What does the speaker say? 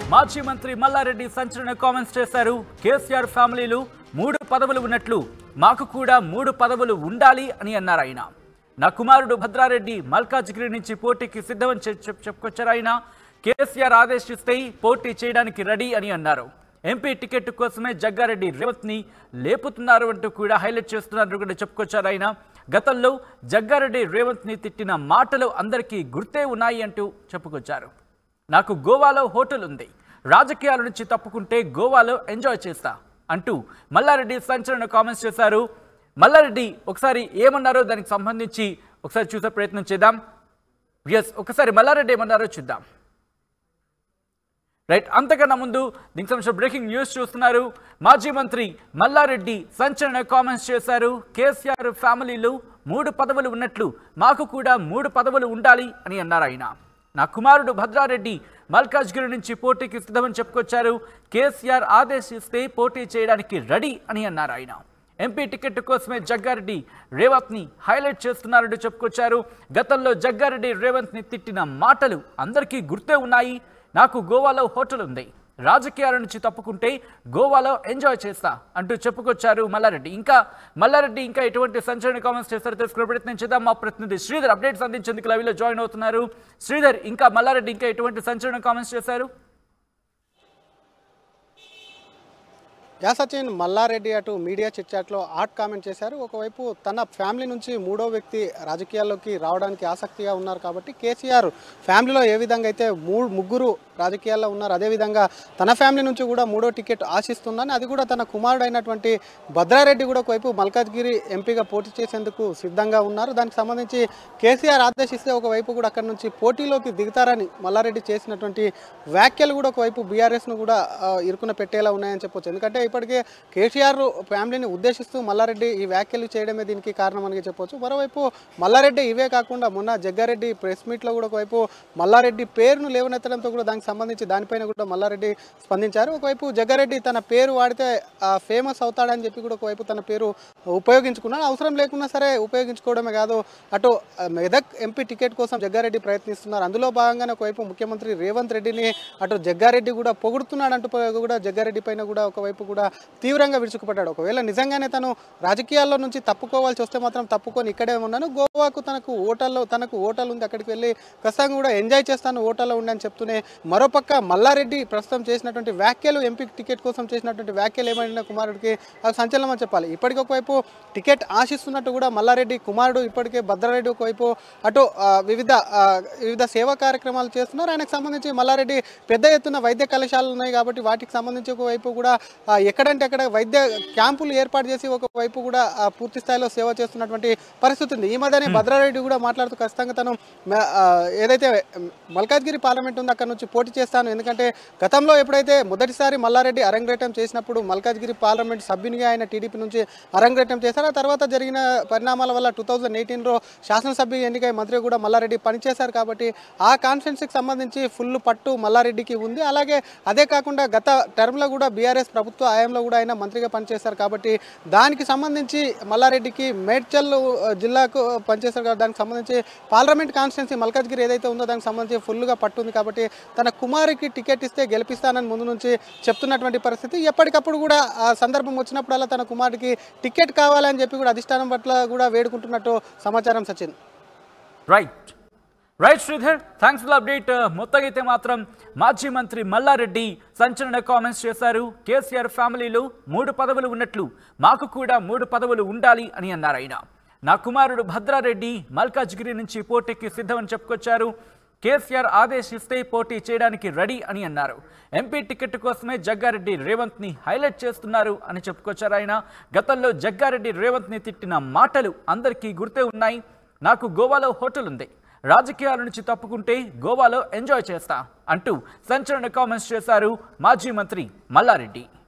మాజీ మంత్రి మల్లారెడ్డి సంచలన కామెంట్స్ చేశారు కేసీఆర్ ఫ్యామిలీలు మూడు పదవులు ఉన్నట్లు మాకు కూడా మూడు పదవులు ఉండాలి అని అన్నారు ఆయన నా కుమారుడు భద్రారెడ్డి మల్కాజ్గిరి నుంచి పోటీకి సిద్ధమని చెప్- చెప్- చెప్పుకొచ్చారు ఆయన కేసీఆర్ ఆదేశిస్తే పోటీ చేయడానికి రెడీ అని అన్నారు ఎంపీ టికెట్ కోసమే జగ్గారెడ్డి రేవంత్ ని లేపుతున్నారు అంటూ కూడా హైలైట్ చేస్తున్నారు కూడా చెప్పుకొచ్చారు ఆయన గతంలో జగ్గారెడ్డి రేవంత్ ని తిట్టిన మాటలు అందరికీ గుర్తే ఉన్నాయి అంటూ చెప్పుకొచ్చారు నాకు గోవాలో హోటల్ ఉంది రాజకీయాల నుంచి తప్పుకుంటే గోవాలో ఎంజాయ్ చేస్తా అంటూ మల్లారెడ్డి సంచలన కామెంట్స్ చేశారు మల్లారెడ్డి ఒకసారి ఏమన్నారో దానికి సంబంధించి ఒకసారి చూసే ప్రయత్నం చేద్దాం ఎస్ ఒకసారి మల్లారెడ్డి ఏమన్నారో చూద్దాం రైట్ అంతకన్నా ముందు దీనికి సంబంధించిన బ్రేకింగ్ న్యూస్ చూస్తున్నారు మాజీ మంత్రి మల్లారెడ్డి సంచలన కామెంట్స్ చేశారు కేసీఆర్ ఫ్యామిలీలు మూడు పదవులు ఉన్నట్లు మాకు కూడా మూడు పదవులు ఉండాలి అని అన్నారు ఆయన నా కుమారుడు భద్రారెడ్డి మల్కాజ్గిరి నుంచి పోటీకి సిద్ధమని చెప్పుకొచ్చారు కేసీఆర్ ఆదేశిస్తే పోటీ చేయడానికి రెడీ అని అన్నారు ఆయన ఎంపీ టికెట్ కోసమే జగ్గారెడ్డి రేవంత్ ని హైలైట్ చేస్తున్నారంటూ చెప్పుకొచ్చారు గతంలో జగ్గారెడ్డి రేవంత్ ని తిట్టిన మాటలు అందరికీ గుర్తే ఉన్నాయి నాకు గోవాలో హోటల్ ఉంది రాజకీయాల నుంచి తప్పుకుంటే గోవాలో ఎంజాయ్ చేస్తా అంటూ చెప్పుకొచ్చారు మల్లారెడ్డి ఇంకా మల్లారెడ్డి ఇంకా ఎటువంటి సంచలన కామెంట్స్ చేస్తారో తెలుసుకునే ప్రయత్నం చేద్దాం మా ప్రతినిధి శ్రీధర్ అప్డేట్స్ అందించేందుకు లైవ్లో జాయిన్ అవుతున్నారు శ్రీధర్ ఇంకా మల్లారెడ్డి ఇంకా ఎటువంటి సంచలన కామెంట్స్ చేశారు యా సచిన్ మల్లారెడ్డి అటు మీడియా చిట్చాట్లో ఆర్ట్ కామెంట్ చేశారు ఒకవైపు తన ఫ్యామిలీ నుంచి మూడో వ్యక్తి రాజకీయాల్లోకి రావడానికి ఆసక్తిగా ఉన్నారు కాబట్టి కేసీఆర్ ఫ్యామిలీలో ఏ విధంగా అయితే మూడు ముగ్గురు రాజకీయాల్లో ఉన్నారు అదేవిధంగా తన ఫ్యామిలీ నుంచి కూడా మూడో టికెట్ ఆశిస్తుందని అది కూడా తన కుమారుడైనటువంటి భద్రారెడ్డి కూడా ఒకవైపు మల్కాజ్గిరి ఎంపీగా పోటీ చేసేందుకు సిద్ధంగా ఉన్నారు దానికి సంబంధించి కేసీఆర్ ఆదేశిస్తే ఒకవైపు కూడా అక్కడి నుంచి పోటీలోకి దిగుతారని మల్లారెడ్డి చేసినటువంటి వ్యాఖ్యలు కూడా ఒకవైపు బీఆర్ఎస్ను కూడా ఆ, ఇరుకున పెట్టేలా ఉన్నాయని చెప్పొచ్చు ఎందుకంటే ఇప్పటికే కేసీఆర్ ఫ్యామిలీని ఉద్దేశిస్తూ మల్లారెడ్డి ఈ వ్యాఖ్యలు చేయడమే దీనికి కారణం అని చెప్పొచ్చు మరోవైపు మల్లారెడ్డి ఇవే కాకుండా మొన్న జగ్గారెడ్డి ప్రెస్ మీట్లో కూడా ఒకవైపు మల్లారెడ్డి పేరును లేవనెత్తడంతో కూడా దానికి సంబంధించి దానిపైన కూడా మల్లారెడ్డి స్పందించారు ఒకవైపు జగ్గారెడ్డి తన పేరు వాడితే ఫేమస్ అవుతాడని చెప్పి కూడా ఒకవైపు తన పేరు ఉపయోగించుకున్నాడు అవసరం లేకున్నా సరే ఉపయోగించుకోవడమే కాదు అటు ఆ, మెదక్ ఎంపీ టికెట్ కోసం జగ్గారెడ్డి ప్రయత్నిస్తున్నారు అందులో భాగంగానే ఒకవైపు ముఖ్యమంత్రి రేవంత్ రెడ్డిని అటు జగ్గారెడ్డి కూడా పొగుడుతున్నాడంటూ ప- కూడా జగ్గారెడ్డి పైన కూడా ఒకవైపు కూడా తీవ్రంగా విరుచుకుపడ్డాడు ఒకవేళ నిజంగానే తను రాజకీయాల్లో నుంచి తప్పుకోవాల్సి వస్తే మాత్రం తప్పుకొని ఇక్కడే ఉన్నాను గోవాకు తనకు ఓటల్లో తనకు ఓటల్ ఉంది అక్కడికి వెళ్ళి ఖచ్చితంగా కూడా ఎంజాయ్ చేస్తాను ఓటల్లో ఉండి అని చెప్తూనే మరోపక్క మల్లారెడ్డి ప్రస్తుతం చేసినటువంటి వ్యాఖ్యలు ఎంపీ టికెట్ కోసం చేసినటువంటి వ్యాఖ్యలు ఏమైనా కుమారుడికి అది సంచలనం అని చెప్పాలి ఇప్పటికి ఒకవైపు టికెట్ ఆశిస్తున్నట్టు కూడా మల్లారెడ్డి కుమారుడు ఇప్పటికే భద్రారెడ్డి ఒకవైపు అటు ఆ, వివిధ ఆ, వివిధ సేవా కార్యక్రమాలు చేస్తున్నారు ఆయనకు సంబంధించి మల్లారెడ్డి పెద్ద ఎత్తున వైద్య కళాశాలలు ఉన్నాయి కాబట్టి వాటికి సంబంధించి ఒకవైపు కూడా ఆ, ఎక్కడంటే అక్కడ వైద్య క్యాంపులు ఏర్పాటు చేసి ఒకవైపు కూడా ఆ, పూర్తి స్థాయిలో సేవ చేస్తున్నటువంటి పరిస్థితి ఉంది ఈ మధ్యనే భద్రారెడ్డి కూడా మాట్లాడుతూ ఖచ్చితంగా తను మ- ఆ, ఏదైతే మ్, మల్కాజ్గిరి పార్లమెంట్ ఉందో అక్కడ నుంచి పోటీ చేస్తాను ఎందుకంటే గతంలో ఎప్పుడైతే మొదటిసారి మల్లారెడ్డి అరంగేటం చేసినప్పుడు మల్కాజ్గిరి పార్లమెంట్ సభ్యునిగా ఆయన టీడీపీ నుంచి అరంగేటం చేశారు ఆ తర్వాత జరిగిన పరిణామాల వల్ల టూ థౌజండ్ ఎయిటీన్లో శాసనసభ్య ఎన్నికై మంత్రి కూడా మల్లారెడ్డి పనిచేశారు కాబట్టి ఆ కాన్ఫరెన్స్కి సంబంధించి ఫుల్ పట్టు మల్లారెడ్డికి ఉంది అలాగే అదే కాకుండా గత టర్మ్లో కూడా బీఆర్ఎస్ ప్రభుత్వ హయాంలో కూడా ఆయన మంత్రిగా పనిచేశారు కాబట్టి దానికి సంబంధించి మల్లారెడ్డికి మేడ్చల్ ఆ, జిల్లాకు పనిచేశారు కాబట్టి దానికి సంబంధించి పార్లమెంట్ కాన్స్టిట్యున్సీ మల్కాజ్గిరి ఏదైతే ఉందో దానికి సంబంధించి ఫుల్గా పట్టు ఉంది కాబట్టి తన కుమారుకి టికెట్ ఇస్తే గెలిపిస్తానని ముందు నుంచి చెప్తున్నటువంటి పరిస్థితి ఎప్పటికప్పుడు కూడా ఆ సందర్భం వచ్చినప్పుడల్లా తన కుమారుడికి టికెట్ కావాలని చెప్పి కూడా అధిష్టానం పట్ల కూడా వేడుకుంటున్నట్టు సమాచారం Sachin right right Sridhar thanks for update మొత్తంగా అయితే మాత్రం మాజీ మంత్రి మల్లారెడ్డి సంచలన కామెంట్స్ చేశారు కేసీఆర్ ఫ్యామిలీలో మూడు పదవులు ఉన్నట్లు మాకు కూడా మూడు పదవులు ఉండాలి అని అన్నారు ఆయన నా కుమారుడు భద్రారెడ్డి మల్కాజ్గిరి నుంచి పోటీకి సిద్ధమని చెప్పుకొచ్చారు కేసీఆర్ ఆదేశిస్తే పోటీ చేయడానికి రెడీ అని అన్నారు ఎంపీ టికెట్ కోసమే జగ్గారెడ్డి రేవంత్ ని హైలైట్ చేస్తున్నారు అని చెప్పుకొచ్చారు ఆయన గతంలో జగ్గారెడ్డి రేవంత్ ని తిట్టిన మాటలు అందరికీ గుర్తే ఉన్నాయి నాకు గోవాలో హోటల్ ఉంది రాజకీయాల నుంచి తప్పుకుంటే గోవాలో ఎంజాయ్ చేస్తా అంటూ సంచలన కామెంట్స్ చేశారు మాజీ మంత్రి మల్లారెడ్డి